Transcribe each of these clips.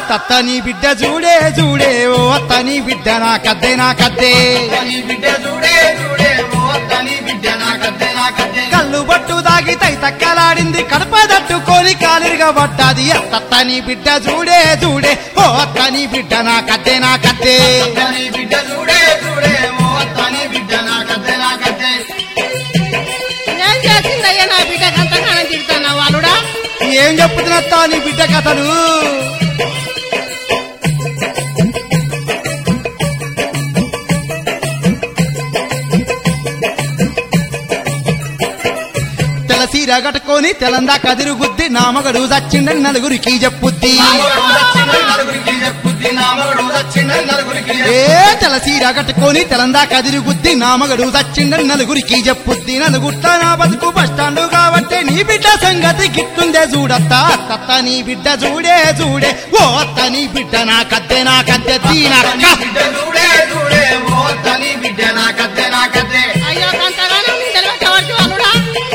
తత్త నీ బిడ్డ చూడే చూడే ఓ అత్త నీ బిడ్డ నా కద్దే నా కద్దే తని బిడ్డ చూడే చూడే ఓ తని బిడ్డ నాకద్దే నాకద్దే కళ్ళు బట్టు దాగి తై తక్కలాడింది కడప తట్టుకొని కాలిరిగా పడ్డాది తత్త నీ బిడ్డ చూడే చూడే ఓ అత్త నీ బిడ్డ నా కద్దే నా కద్దే తని బిడ్డ చూడే చూడే ఓ తని బిడ్డ నాకద్దే నాకద్దే ఏం చేసిందయ్యా నా బిడ్డకు అంతగానం తిడుతున్నావు అల్లుడా ఏం చెప్పుతున్నత్తా నీ బిడ్డ కథలు తెల సీర కట్టుకొని తెలందా కదిరు గుద్ది నామగడు చచ్చిండని నలుగురికి చెప్పుద్ది నామగడు దచ్చిండని నలుగురికి చెప్పుద్ది నామగడు దచ్చిండని నలుగురికి ఏ తెల సీర కట్టుకొని తెలందా కదిరి గుద్ది నామగడు చచ్చిండని నలుగురికి చెప్పుద్ది నలుగుట్ట నా బతుకు బస్టాండు కాబట్టి నీ బిడ్డ సంగతి గిట్టుందే చూడత్తా అత్త నీ బిడ్డ చూడే చూడే ఓ అత్త నీ బిడ్డ నా కద్దె నా కద్దె తని తీనక్క బిడ్డ చూడే చూడే ఓ తని బిడ్డ నాకద్దే నాకద్దే అయ్యో అంతగానం నీ తెలియటవరకు అల్లుడా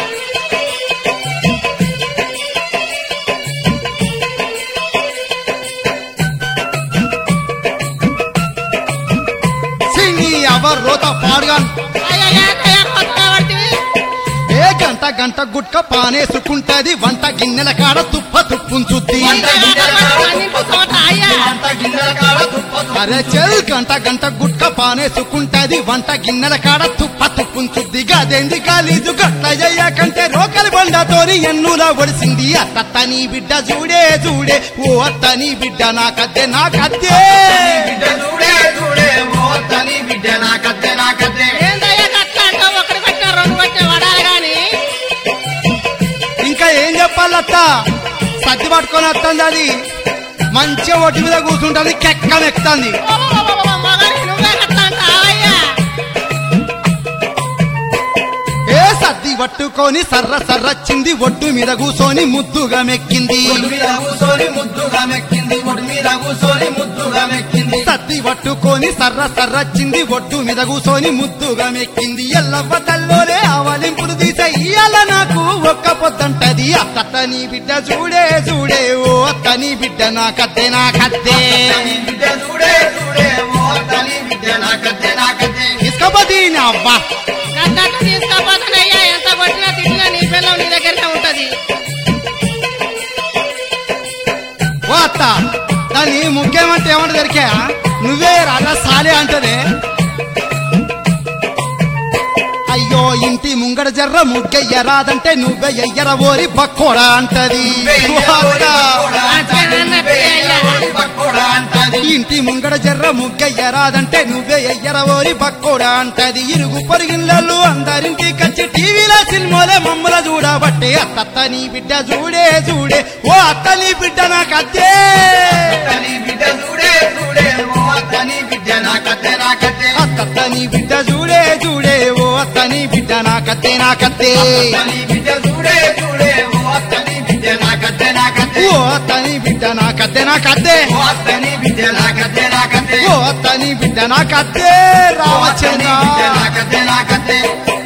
సింగి అవర్ రోత పాడుగాన్ అయ్యో ఏంటయ్యా కొత్తగా పడితివి? ఏ గంట గంట గుట్క పానేసుకుంటది వంట గిన్నెల కాడ తుప్ప తుప్పుంచుద్ది వంట గిన్నెల కాడ అన్నింటి చోట అయ్యా అంత గిన్నెల కాడ తుప్ప తుప్ప అరే చెల్ గంట గంట గుట్క పానేసుకుంటది వంట గిన్నెల కాడ తుప్ప తుప్పుంచుద్ది గదేంది కాలీజు గట్ల చెయ్యకంటే రోకలి బండతోని ఎన్నులా ఒడిసింది అత్త నీ బిడ్డ చూడే చూడే ఓ అత్త నీ బిడ్డ నా కద్దె నా కద్దే తని బిడ్డ చూడే చూడే ఓ తని బిడ్డ నాకద్దే నాకద్దే ఏందయ్యా గట్లా అంటావు ఒకటి పెట్టిన రెండు పెట్టిన వడాలి గాని ఇంకా ఏం చెప్పాలత్త సర్ది పట్టుకొని వస్తుంది అది మంచిగా ఒడ్డు మీద కూర్చుంటుంది కెక్కనెక్కుతుంది మగని నువ్వే గట్లా అంటావయ్యా ఏ సర్ది పట్టుకొని సర్ర సర్రచ్చింది ఒడ్డు మీద కూసోని ముద్దుగా మెక్కింది ఒడి మీద కూసోని ముద్దుగా మెక్కింది ఒడి మీద కూసోని ముద్దుగా మెక్కింది సర్ది పట్టుకొని సర్ర సర్రచ్చింది ఒడ్డు మీద కూసోని ముద్దుగా మెక్కింది ఎల్లవ్వ తల్లోలే ఆవలింపులు తీసే ఇయ్యాల నాకు ఒక్క పొద్దంటది అత్త నీ బిడ్డ చూడే చూడే ఓ అత్త నీ బిడ్డ నా కద్దే నా కద్దే తని బిడ్డ చూడే చూడే ఓ తని బిడ్డ నాకద్దే నాకద్దే ఇసుకపోతే అవ్వ గట్ట తీసుకోపోతానయ్యా ఎంత కొట్టినా తిట్టినా నీ పిల్లలు నీ దగ్గరనే ఉంటది ఓ అత్త దాన్ని ముఖ్యమంటే ఏమంటే దొరికా నువ్వే రాజా సాలే అంటదే అయ్యో ఇంటి ముంగడ జర్ర ముగ్గెయ్య రాదంటే నువ్వే ఎయ్యర ఓరి బక్కోడా అంటది ఓ అత్త. పక్కోడా అంటది ఇంటి ముంగడ జర్ర ముగ్గెయ్య రాదంటే నువ్వే ఎయ్యర ఓరి బక్కోడా అంటది ఇరుగు పొరిగిళ్ళలు అందరింటి కచ్చి టీవీలో సినిమాలే మమ్మల చూడబట్టే అత్త నీ బిడ్డ చూడే చూడే ఓ అత్త నీ బిడ్డ నాకు అద్దే తని బిడ్డ చూడే చూడే ఓ తని బిడ్డ నాకద్దే నాకద్దే అత్త నీ బిడ్డ చూడే చూడే ఓ అత్త నీ బిడ్డ నాకత్తే నాకత్తే తని బిడ్డ చూడే చూడే ఓ తని బిడ్డ నాకద్దే నాకద్దే ఓ అత్త నీ బిడ్డ నాకత్తే నాకత్తే ఓ తని బిడ్డ నాకద్దే నాకద్దే ఓ అత్త నీ బిడ్డ నాకత్తే ఓ తని రావచ్చందా బిడ్డ నాకద్దే నాకద్దే